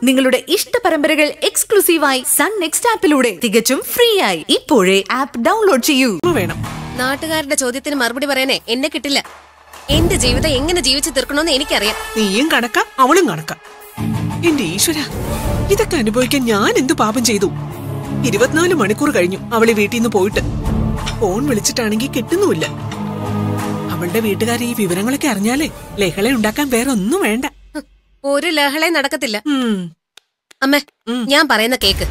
നിങ്ങളുടെ ഇഷ്ട പരമ്പരകൾ എക്സ്ക്ലൂസീവായി സൺ നെക്സ്റ്റ് ആപ്പിലൂടെ തികച്ചും ഫ്രീ ആയി ഇപ്പോഴേ ആപ്പ് ഡൗൺലോഡ് ചെയ്യൂ വേണം നാട്ടുകാരുടെ ചോദ്യത്തിന് മറുപടി പറയാനേ എന്നെ കിട്ടില്ല എന്റെ ജീവിതം എങ്ങനെ ജീവിച്ചു തീർക്കണമെന്ന് എനിക്കറിയാം നീയും കണക്ക അവളും കണക്ക എന്റെ ഈശ്വര ഇതൊക്കെ അനുഭവിക്കാൻ ഞാൻ എന്ത് പാപം ചെയ്തു ഇരുപത്തിനാല് മണിക്കൂർ കഴിഞ്ഞു അവളെ വീട്ടിൽ നിന്ന് പോയിട്ട് ഫോൺ വിളിച്ചിട്ടാണെങ്കിൽ കിട്ടുന്നുമില്ല അവളുടെ വീട്ടുകാരെ ഈ വിവരങ്ങളൊക്കെ അറിഞ്ഞാലേ ലഹള ഉണ്ടാക്കാൻ വേറെ ഒന്നും വേണ്ട ഹ്, ഒരു ലഹളെ നടക്കത്തില്ല ഉം. അമ്മേ ഉം. ഞാൻ പറയുന്ന കേക്ക്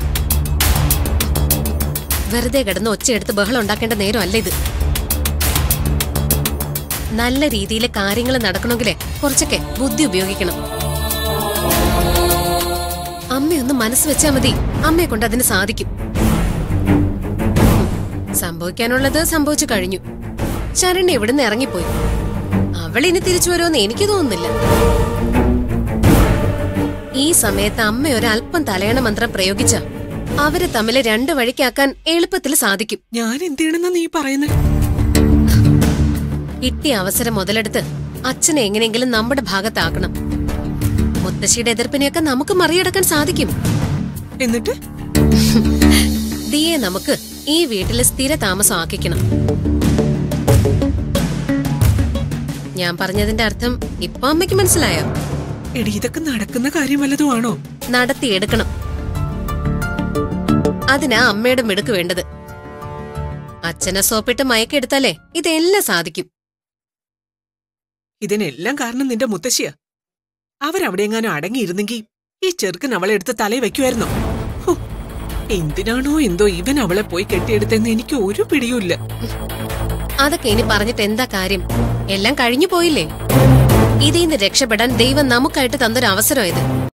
വെറുതെ കിടന്ന് ഒച്ചയെടുത്ത് ബഹളം ഉണ്ടാക്കേണ്ട നേരമല്ല ഇത് നല്ല രീതിയിൽ കാര്യങ്ങൾ നടക്കണമെങ്കിലേ കുറച്ചൊക്കെ ബുദ്ധി ഉപയോഗിക്കണം അമ്മയൊന്ന് മനസ്സ് വെച്ചാ മതി അമ്മയെ കൊണ്ട് അതിന് സാധിക്കും സംഭവിക്കാനുള്ളത് സംഭവിച്ചു കഴിഞ്ഞു ശരണ്യ ഇവിടുന്ന് ഇറങ്ങിപ്പോയി അവൾ ഇനി തിരിച്ചു വരുമെന്ന് എനിക്ക് തോന്നുന്നില്ല ഈ സമയത്ത് അമ്മ ഒരല്പം തലയണ മന്ത്രം പ്രയോഗിച്ച അവരെ തമ്മിൽ രണ്ടു വഴിക്കാക്കാൻ എളുപ്പത്തിൽ സാധിക്കും ഞാൻ എന്ത് ചെയ്യണമെന്നാ നീ പറയുന്നത് കിട്ടിയ അവസരം മുതലെടുത്ത് അച്ഛനെ എങ്ങനെയെങ്കിലും നമ്മുടെ ഭാഗത്താക്കണം മുത്തശ്ശിയുടെ എതിർപ്പിനെയൊക്കെ നമുക്ക് മറികടക്കാൻ സാധിക്കും എന്നിട്ട് ദിയെ നമുക്ക് ഈ വീട്ടിൽ സ്ഥിര താമസം ആക്കിക്കണം ഞാൻ പറഞ്ഞതിന്റെ അർത്ഥം ഇപ്പൊ അമ്മയ്ക്ക് മനസ്സിലായോ എടി ഇതൊക്കെ നടക്കുന്ന കാര്യം വല്ലതും ആണോ നടത്തിയെടുക്കണം അതിനാ അമ്മയുടെ മിടുക്ക് വേണ്ടത് അച്ഛനെ സോപ്പിട്ട് മയക്കെടുത്താലേ ഇതെല്ലാം സാധിക്കും ഇതിനെല്ലാം കാരണം നിന്റെ മുത്തശ്ശിയാ അവരവിടെയെങ്ങാനും അടങ്ങിയിരുന്നെങ്കിൽ ഈ ചെറുക്കൻ അവളെ എടുത്ത് തലയിൽ വെക്കുമായിരുന്നോ ഹോ, എന്തിനാണോ എന്തോ ഇവൻ അവളെ പോയി കെട്ടിയെടുത്തെന്ന് എനിക്ക് ഒരു പിടിയുമില്ല അതൊക്കെ ഇനി പറഞ്ഞിട്ട് എന്താ കാര്യം എല്ലാം കഴിഞ്ഞു പോയില്ലേ ഇതിൽ നിന്ന് രക്ഷപ്പെടാൻ ദൈവം നമുക്കായിട്ട് തന്നൊരു അവസരം ഇത്